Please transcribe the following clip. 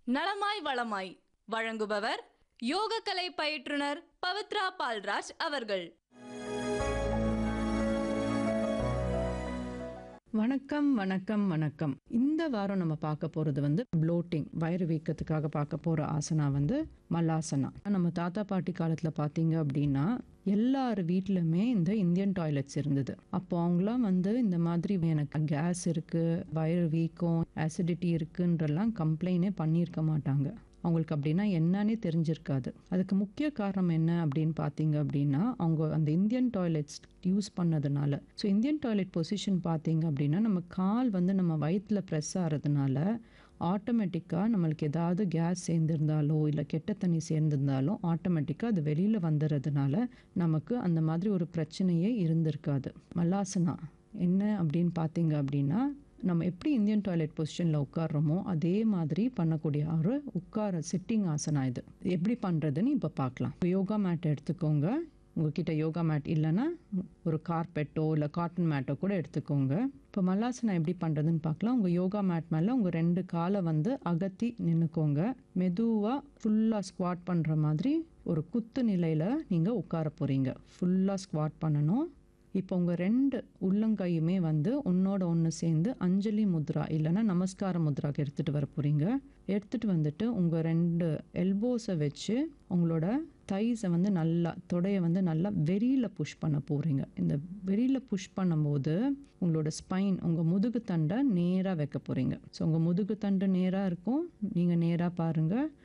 நலமாய் வளமாய் வழங்குபவர் யோகக்கலை பயிற்றுனர் பவித்ரா பால்ராஜ் அவர்கள் வணக்கம் வணக்கம் வணக்கம் இந்த வாரம் நம்ம பார்க்க போகிறது வந்து ப்ளோட்டிங் வயிறு வீக்கத்துக்காக பார்க்க போகிற ஆசனா வந்து மல்லாசனா நம்ம தாத்தா பாட்டி காலத்தில் பார்த்தீங்க அப்படின்னா எல்லார் வீட்லையுமே இந்த இந்தியன் டாய்லெட்ஸ் இருந்தது அப்போ அவங்களாம் வந்து இந்த மாதிரி எனக்கு கேஸ் இருக்குது வயிறு வீக்கம் அசிடிட்டி இருக்குன்றலாம் கம்ப்ளைண்டே பண்ணியிருக்க மாட்டாங்க அவங்களுக்கு அப்படின்னா என்னன்னே தெரிஞ்சிருக்காது அதுக்கு முக்கிய காரணம் என்ன அப்படின்னு பார்த்தீங்க அப்படின்னா அவங்க அந்த இந்தியன் டாய்லெட்ஸ் யூஸ் பண்ணதுனால ஸோ இந்தியன் டாய்லெட் பொசிஷன் பார்த்தீங்க அப்படின்னா நம்ம கால் வந்து நம்ம வயிற்றில் ப்ரெஸ் ஆகிறதுனால ஆட்டோமேட்டிக்காக நம்மளுக்கு ஏதாவது கேஸ் சேர்ந்திருந்தாலோ இல்லை கெட்ட தண்ணி சேர்ந்திருந்தாலும் ஆட்டோமேட்டிக்காக அது வெளியில் வந்துடுறதுனால நமக்கு அந்த மாதிரி ஒரு பிரச்சனையே இருந்திருக்காது மல்லாசனா என்ன அப்படின்னு பார்த்தீங்க அப்படின்னா நம்ம எப்படி இந்தியன் டாய்லெட் பொசிஷனில் உட்கார்றோமோ அதே மாதிரி பண்ணக்கூடிய ஒரு உட்கார சிட்டிங் ஆசனா இது எப்படி பண்ணுறதுன்னு இப்போ பார்க்கலாம் யோகா மேட் எடுத்துக்கோங்க உங்ககிட்ட யோகா மேட் இல்லைன்னா ஒரு கார்பெட்டோ இல்லை காட்டன் மேட்டோ கூட எடுத்துக்கோங்க இப்போ மல்லாசனா எப்படி பண்ணுறதுன்னு பார்க்கலாம் உங்கள் யோகா மேட் மேலே உங்கள் ரெண்டு காலை வந்து அகத்தி நின்றுக்கோங்க மெதுவாக ஃபுல்லாக ஸ்குவாட் பண்ணுற மாதிரி ஒரு குத்து நிலையில் நீங்கள் உட்கார போகிறீங்க ஃபுல்லாக ஸ்குவாட் பண்ணணும் இப்போ உங்கள் ரெண்டு உள்ளங்கையுமே வந்து ஒன்னோட ஒன்று சேர்ந்து அஞ்சலி முத்ரா இல்லைன்னா நமஸ்கார முத்ராக்கு எடுத்துகிட்டு வர போகிறீங்க எடுத்துகிட்டு வந்துட்டு உங்கள் ரெண்டு எல்போஸை வச்சு உங்களோட தைஸை வந்து நல்லா தொடையை வந்து நல்லா வெறியில் புஷ் பண்ண போகிறீங்க இந்த வெறியில் புஷ் பண்ணும்போது உங்களோட ஸ்பைன் உங்கள் முதுகு தண்டை நேராக வைக்க போகிறீங்க ஸோ உங்கள் முதுகு தண்டு நேராக இருக்கும் நீங்கள் நேராக பாருங்கள்